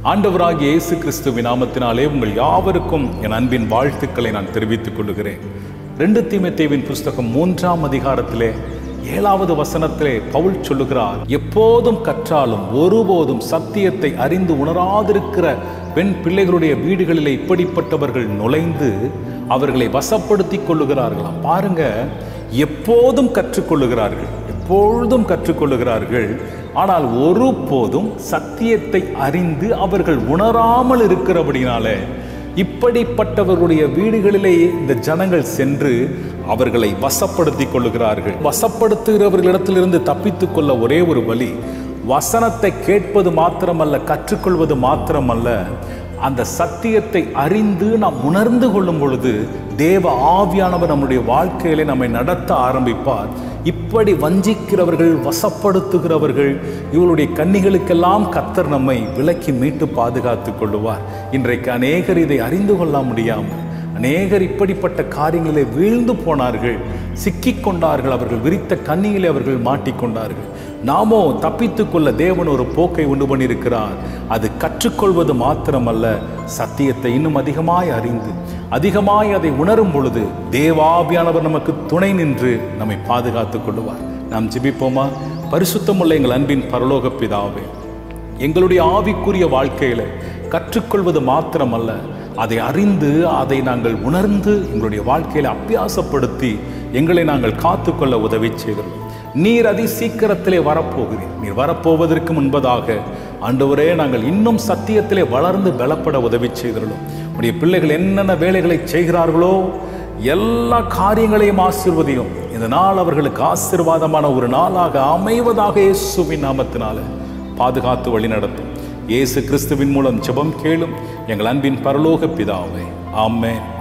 ஆண்டவராகிய இயேசு கிறிஸ்துவின் நாமத்தினாலே உங்கள் யாவருக்கும் என் அன்பின் வாழ்த்துக்களை நான் தெரிவித்துக் கொள்கிறேன் ரெண்டு தீமத்தேவின் புஸ்தகம் மூன்றாம் அதிகாரத்திலே ஏழாவது வசனத்திலே பவுல் சொல்லுகிறார் எப்போதும் கற்றாலும் ஒருபோதும் சத்தியத்தை அறிந்து உணராதிருக்கிற பெண் பிள்ளைகளுடைய வீடுகளிலே இப்படிப்பட்டவர்கள் நுழைந்து அவர்களை வசப்படுத்திக் கொள்ளுகிறார்களாம் பாருங்க எப்போதும் கற்றுக்கொள்ளுகிறார்கள் எப்பொழுதும் கற்றுக்கொள்ளுகிறார்கள் ஆனால் ஒருபோதும் சத்தியத்தை அறிந்து அவர்கள் உணராமல் இருக்கிறபடினாலே இப்படிப்பட்டவர்களுடைய வீடுகளிலே இந்த ஜனங்கள் சென்று அவர்களை வசப்படுத்திக் கொள்ளுகிறார்கள் வசப்படுத்துகிறவர்களிடத்திலிருந்து தப்பித்துக் கொள்ள ஒரே ஒரு வழி வசனத்தை கேட்பது மாத்திரமல்ல கற்றுக்கொள்வது மாத்திரமல்ல அந்த சத்தியத்தை அறிந்து நாம் உணர்ந்து கொள்ளும் பொழுது தேவ ஆவியானவர் நம்முடைய வாழ்க்கையிலே நம்மை நடத்த ஆரம்பிப்பார் இப்படி வஞ்சிக்கிறவர்கள் வசப்படுத்துகிறவர்கள் இவளுடைய கன்னிகளுக்கெல்லாம் கத்தர் நம்மை விலக்கி மீட்டு பாதுகாத்து கொள்ளுவார் இன்றைக்கு அநேகர் இதை அறிந்து கொள்ள முடியாமல் அநேகர் இப்படிப்பட்ட காரியங்களிலே வீழ்ந்து போனார்கள் சிக்கிக் கொண்டார்கள் அவர்கள் விரித்த கண்ணியிலே அவர்கள் மாட்டிக்கொண்டார்கள் நாமோ தப்பித்துக் கொள்ள தேவன் ஒரு போக்கை உண்டு பண்ணியிருக்கிறார் அது கற்றுக்கொள்வது மாத்திரமல்ல சத்தியத்தை இன்னும் அதிகமாய் அறிந்து அதிகமாய் அதை உணரும் பொழுது தேவாபியானவர் நமக்கு துணை நின்று நம்மை பாதுகாத்துக் கொள்ளுவார் நாம் ஜெபிப்போமா பரிசுத்தமுள்ள எங்கள் அன்பின் பரலோக பிதாவே எங்களுடைய ஆவிக்குரிய வாழ்க்கையில கற்றுக்கொள்வது மாத்திரமல்ல அதை அறிந்து அதை நாங்கள் உணர்ந்து எங்களுடைய வாழ்க்கையில அபியாசப்படுத்தி எங்களை நாங்கள் காத்துக்கொள்ள உதவி செய்கிறோம் நீர் அதி சீக்கிரத்திலே வரப்போகிறீர் நீர் வரப்போவதற்கு முன்பதாக ஆண்டவரே நாங்கள் இன்னும் சத்தியத்திலே வளர்ந்து பலப்பட உதவி செய்கிறோம் உடைய பிள்ளைகள் என்னென்ன வேலைகளை செய்கிறார்களோ எல்லா காரியங்களையும் ஆசீர்வதியும் இந்த நாள் அவர்களுக்கு ஆசீர்வாதமான ஒரு நாளாக அமைவதாக இயேசுவின் நாமத்தினால பாதுகாத்து வழி நடத்தும் இயேசு கிறிஸ்துவின் மூலம் ஜெபம் கேளும் எங்கள் அன்பின் பரலோக பிதாவே ஆமென்